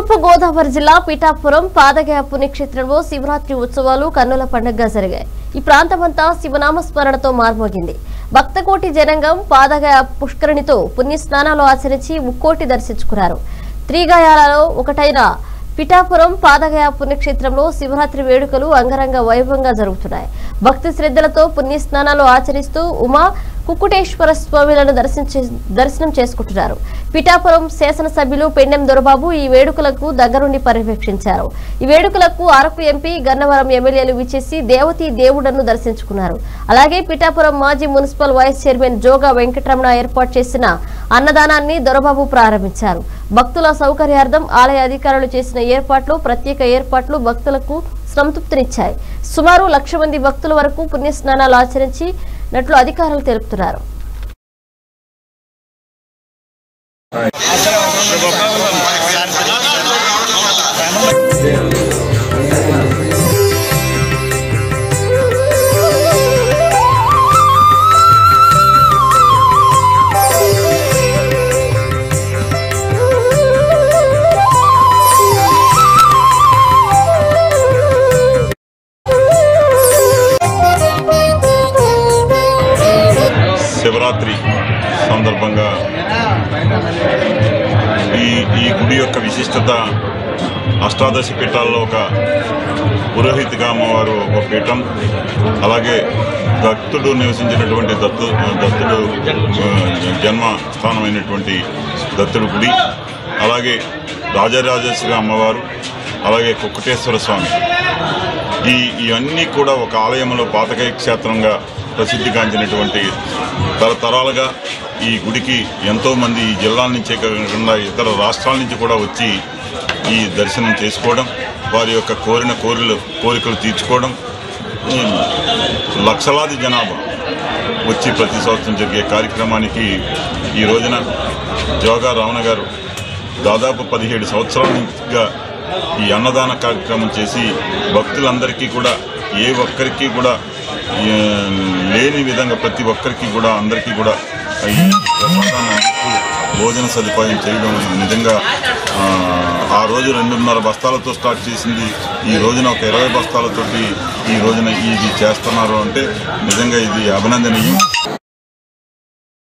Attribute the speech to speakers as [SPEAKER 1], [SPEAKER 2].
[SPEAKER 1] తూర్పు గోదావరి జిల్లా పిఠాపురం పాదగయ పుణ్యక్షేత్రంలో శివరాత్రి ఉత్సవాలు కన్నుల పండుగగా జరిగాయి ఈ ప్రాంతమంతా శివనామ స్మరణతో మార్మోగింది భక్తకోటి జనాంగం పాదగయ పుష్కరిణితో పుణ్య స్నానాలు ఆచరించి ముక్కోటి దర్శించుకున్నారు త్రిగాయాలలో ఒకటైన పిఠాపురం పాదగయ పుణ్యక్షేత్రంలో శివరాత్రి వేడుకలు అంగరంగ వైభవంగా జరుగుతున్నాయి భక్తి శ్రద్ధలతో పుణ్య స్నానాలు ఆచరిస్తూ ఉమా కుక్కుటేశ్వర స్వామిలను దర్శించే దర్శనం చేసుకుంటున్నారు పిఠాపురం శాసనసభ్యులు పెండెం దొరబాబు ఈ వేడుకలకు దగ్గరుండి పర్యవేక్షించారు ఈ వేడుకలకు అరకు ఎంపీ గన్నవరం ఎమ్మెల్యేలు విచ్చేసి దేవతీ దేవుడను దర్శించుకున్నారు అలాగే పిఠాపురం మాజీ municipal vice chairman Joga Venkataramana ఏర్పాటు చేసిన అన్నదానాన్ని దొరబాబు ప్రారంభించారు భక్తుల సౌకర్యార్థం ఆలయ అధికారులు చేసిన ఏర్పాట్లు ప్రత్యేక ఏర్పాట్లు భక్తులకు సంతృప్తినిచ్చాయి సుమారు లక్ష మంది భక్తుల వరకు పుణ్యస్నానాలు ఆచరించినట్లు అధికారులు తెలుపుతున్నారు
[SPEAKER 2] శివరాత్రి సందర్భంగా ఈ ఈ గుడి యొక్క విశిష్టత అష్టాదశ పీఠాల్లో ఒక పురోహితిగా అమ్మవారు ఒక పీఠం అలాగే దత్తుడు నివసించినటువంటి దత్తు దత్తుడు ఆ, జన్మ స్థానమైనటువంటి దత్తుడు గుడి అలాగే రాజరాజేశ్వరి అమ్మవారు అలాగే కుక్కటేశ్వర స్వామి ఈ ఇవన్నీ కూడా ఒక ఆలయంలో పాతకాయ క్షేత్రంగా ప్రసిద్ధిగాంచినటువంటి తరతరాలుగా ఈ గుడికి ఎంతోమంది ఈ జిల్లాల నుంచే కాకుండా ఇతర రాష్ట్రాల నుంచి కూడా వచ్చి ఈ దర్శనం చేసుకోవడం వారి యొక్క కోరిన కోరికలు కోరికలు తీర్చుకోవడం ఈ లక్షలాది జనాభా వచ్చి ప్రతి సంవత్సరం జరిగే కార్యక్రమానికి ఈ రోజున జోగా రమణ గారు దాదాపు పదిహేడు సంవత్సరాల నుంచిగా ఈ అన్నదాన కార్యక్రమం చేసి భక్తులందరికీ కూడా ఏ ఒక్కరికి కూడా ఏ, లేని విధంగా ప్రతి ఒక్కరికి కూడా అందరికీ కూడా ఈ ప్రసాదాన్ని అందిస్తూ భోజన సదుపాయం చేయడం నిజంగా ఆ, ఆ రోజు రెండున్నర బస్తాలతో స్టార్ట్ చేసింది ఈ రోజున ఒక ఇరవై బస్తాలతోటి ఈ రోజున ఇది చేస్తున్నారు అంటే నిజంగా ఇది అభినందనీయం